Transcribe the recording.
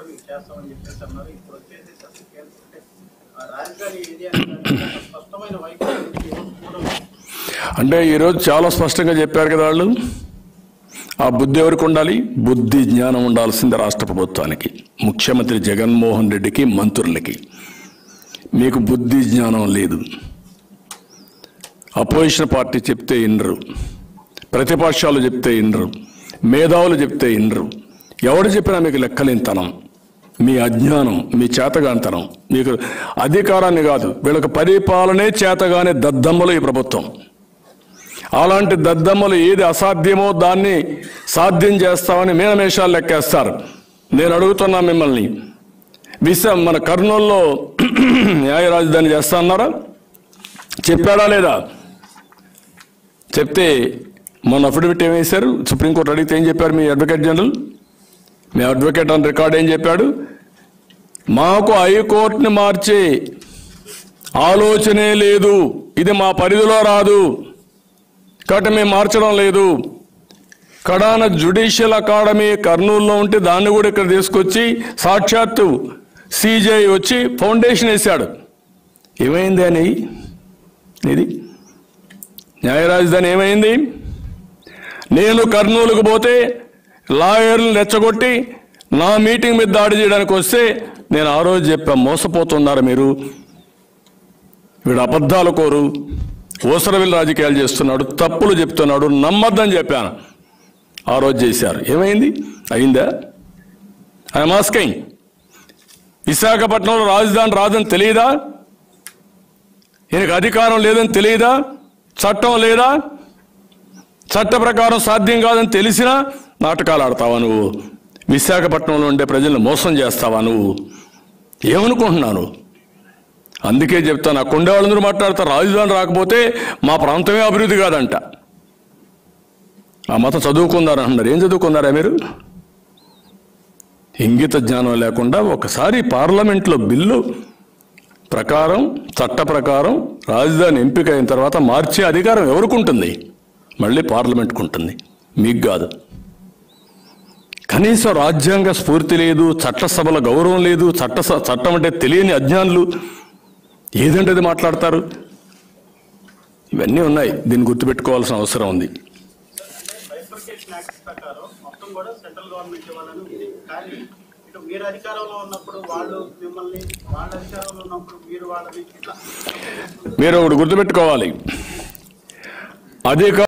కూడా మీకు చేస్తామని చెప్పేసి అన్నారు ఇప్పుడు వచ్చేసి అసలు కేంద్ర అంటే, ఆ రాజధాని ఏది అని దానికి ఒక స్పష్టమైన వైఖరి ఉంది. ఎవరు కూడా అంటే ఈరోజు చాలా స్పష్టంగా చెప్పారు కదా వాళ్ళు ఆ బుద్ధి ఎవరికి ఉండాలి బుద్ధి జ్ఞానం ఉండాల్సింది రాష్ట్ర ప్రభుత్వానికి ముఖ్యమంత్రి జగన్మోహన్ రెడ్డికి మంత్రులకి మీకు బుద్ధి జ్ఞానం లేదు అపోజిషన్ పార్టీ చెప్తే ఇనరు ప్రతిపక్షాలు చెప్తే ఇనరు మేధావులు చెప్తే ఇనరు ఎవడు చెప్పినా మీకు లెక్కలేనితనం మీ అజ్ఞానం మీ చేతగానితనం మీకు అధికారాన్ని కాదు వీళ్ళకి పరిపాలనే చేతగానే దద్దమ్మలు ఈ ప్రభుత్వం అలాంటి దద్దమ్మలు ఏది అసాధ్యమో దాన్ని సాధ్యం చేస్తామని మీనమేషాలు లెక్కేస్తారు నేను అడుగుతున్నా మిమ్మల్ని విశ మన కర్నూలులో న్యాయ రాజధాని చేస్తా అన్నారా చెప్పాడా లేదా చెప్తే మొన్న అఫిడవిట్ ఏం వేశారు సుప్రీంకోర్టు అడిగితే ఏం చెప్పారు మీ అడ్వకేట్ జనరల్ మీ అడ్వకేట్ అని రికార్డ్ ఏం చెప్పాడు మాకు హైకోర్టుని మార్చే ఆలోచనే లేదు ఇది మా పరిధిలో రాదు కాబట్టి మేము మార్చడం లేదు కడాన జ్యుడిషియల్ అకాడమీ కర్నూలులో ఉంటే దాన్ని కూడా ఇక్కడ తీసుకొచ్చి సాక్షాత్తు సిజే వచ్చి ఫౌండేషన్ వేశాడు ఏమైంది అని ఇది న్యాయ రాజధాని ఏమైంది నేను కర్నూలుకు పోతే లాయర్లు రెచ్చగొట్టి నా మీటింగ్ మీద దాడి చేయడానికి వస్తే నేను ఆ రోజు చెప్పా మోసపోతున్నారు మీరు వీడు అబద్ధాలు కోరు ఊసరవిల్లి రాజకీయాలు చేస్తున్నాడు తప్పులు చెప్తున్నాడు నమ్మద్దని చెప్పాను ఆ రోజు చేశారు ఏమైంది అయిందా ఐఎమ్ ఆస్కింగ్ విశాఖపట్నంలో రాజధాని రాదని తెలియదా ఈయనకు అధికారం లేదని తెలియదా చట్టం లేదా చట్ట ప్రకారం సాధ్యం కాదని తెలిసినా నాటకాలు ఆడతావా నువ్వు విశాఖపట్నంలో ఉండే ప్రజలను మోసం చేస్తావా నువ్వు ఏమనుకుంటున్నాను అందుకే చెప్తాను ఆ కొండే వాళ్ళందరూ మాట్లాడతారు రాజధాని రాకపోతే మా ప్రాంతమే అభివృద్ధి కాదంట ఆ మతం చదువుకున్నారు అంటున్నారు ఏం చదువుకున్నారా మీరు ఇంగిత జ్ఞానం లేకుండా ఒకసారి పార్లమెంట్లో బిల్లు ప్రకారం చట్ట ప్రకారం రాజధాని ఎంపిక అయిన తర్వాత మార్చే అధికారం ఎవరికి ఉంటుంది మళ్ళీ పార్లమెంట్కు ఉంటుంది మీకు కాదు కనీసం రాజ్యాంగ స్ఫూర్తి లేదు చట్టసభల గౌరవం లేదు చట్ట చట్టం అంటే తెలియని అజ్ఞానులు ఏదంటే అది మాట్లాడతారు ఇవన్నీ ఉన్నాయి దీన్ని గుర్తుపెట్టుకోవాల్సిన అవసరం ఉంది బైఫర్కేషన్ యాక్ట్ ప్రకారం మొత్తం కూడా సెంట్రల్ గవర్నమెంట్ ఇవ్వాలని ఉంది కానీ ఇటు మీరు అధికారంలో ఉన్నప్పుడు వాళ్ళు మిమ్మల్ని వాళ్ళ అధికారంలో ఉన్నప్పుడు మీరు వాళ్ళని ఇట్లా మీరు ఒకటి గుర్తుపెట్టుకోవాలి అధికార